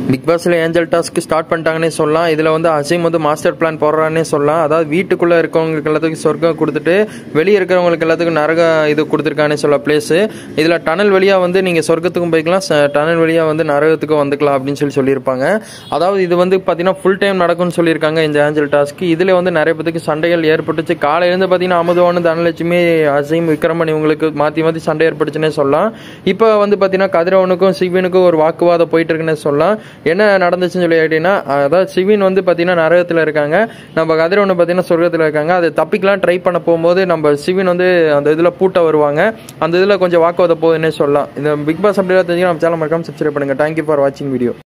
big பாஸ்ல angel task start பண்ணிட்டாங்கன்னே சொல்லலாம் இதில் வந்து அசீம் வந்து மாஸ்டர் பிளான் போடுறான்னே சொல்லலாம் அதாவது வீட்டுக்குள்ளே இருக்கவங்களுக்கு எல்லாத்துக்கும் சொர்க்கம் கொடுத்துட்டு வெளியே இருக்கிறவங்களுக்கு எல்லாத்துக்கும் நரக இது கொடுத்துருக்கானே சொல்லலாம் பிளேஸு இதில் டனல் வழியாக வந்து நீங்கள் சொர்க்கத்துக்கும் போய்க்கலாம் ச- டனல் வழியாக வந்து நரகத்துக்கும் வந்துக்கலாம் அப்படின்னு சொல்லி சொல்லியிருப்பாங்க அதாவது இது வந்து பார்த்தீங்கன்னா ஃபுல் டைம் நடக்கும்னு சொல்லியிருக்காங்க இந்த ஏஞ்சல் டாஸ்க் இதில் வந்து நிறைய பேத்துக்கு சண்டைகள் ஏற்பட்டுச்சு காலையிலேருந்து பார்த்தீங்கன்னா அமுதவானு தனலட்சுமி அசீம் விக்ரமன் இவங்களுக்கு மாற்றி மாற்றி சண்டை ஏற்பட்டுச்சுன்னே சொல்லலாம் இப்போ வந்து பார்த்தீங்கன்னா கதிரவனுக்கும் சிவினுக்கும் ஒரு வாக்குவாதம் போயிட்டு இருக்குன்னே சொல்லலாம் என்ன நடந்துச்சுன்னு சொல்லி கேட்டீங்கன்னா அதாவது சிவின் வந்து பார்த்தீங்கன்னா நரகத்தில் இருக்காங்க நம்ம கதிரவனு பார்த்தீங்கன்னா சொர்க்கத்தில் இருக்காங்க அதை தப்பிக்கலாம் ட்ரை பண்ண போகும்போது நம்ம சிவின் வந்து அந்த இதில் பூட்ட வருவாங்க அந்த இதில் கொஞ்சம் வாக்குவாதம் போகுதுன்னே சொல்லலாம் இந்த பிக் பாஸ் அப்படிலாம் தெரிஞ்சு நம்ம சேனல் மறக்காம சப்ஸ்கிரைப் பண்ணுங்க தேங்க்யூ ஃபார் வாட்சிங் வீடியோ